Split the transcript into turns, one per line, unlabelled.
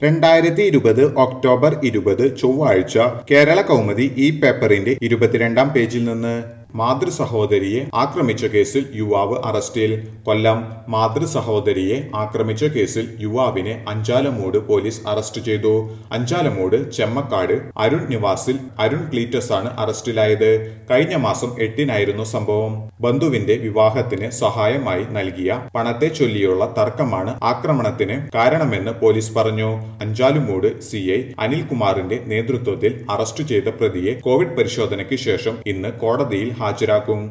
രണ്ടായിരത്തി ഇരുപത് ഒക്ടോബർ ഇരുപത് ചൊവ്വാഴ്ച കേരള കൗമുദി ഈ പേപ്പറിന്റെ ഇരുപത്തിരണ്ടാം പേജിൽ നിന്ന് മാതൃ സഹോദരിയെ ആക്രമിച്ച കേസിൽ യുവാവ് അറസ്റ്റിൽ കൊല്ലം മാതൃ സഹോദരിയെ ആക്രമിച്ച കേസിൽ യുവാവിനെ അഞ്ചാലമൂട് പോലീസ് അറസ്റ്റ് ചെയ്തു അഞ്ചാലമൂട് ചെമ്മക്കാട് അരുൺ നിവാസിൽ അരുൺ ക്ലീറ്റസ് ആണ് അറസ്റ്റിലായത് കഴിഞ്ഞ മാസം എട്ടിനായിരുന്നു സംഭവം ബന്ധുവിന്റെ വിവാഹത്തിന് സഹായമായി നൽകിയ പണത്തെ ചൊല്ലിയുള്ള തർക്കമാണ് ആക്രമണത്തിന് കാരണമെന്ന് പോലീസ് പറഞ്ഞു അഞ്ചാലുമൂട് സി ഐ അനിൽകുമാറിന്റെ നേതൃത്വത്തിൽ അറസ്റ്റ് ചെയ്ത പ്രതിയെ കോവിഡ് പരിശോധനയ്ക്ക് ശേഷം ഇന്ന് കോടതിയിൽ ഹാജരാക്കും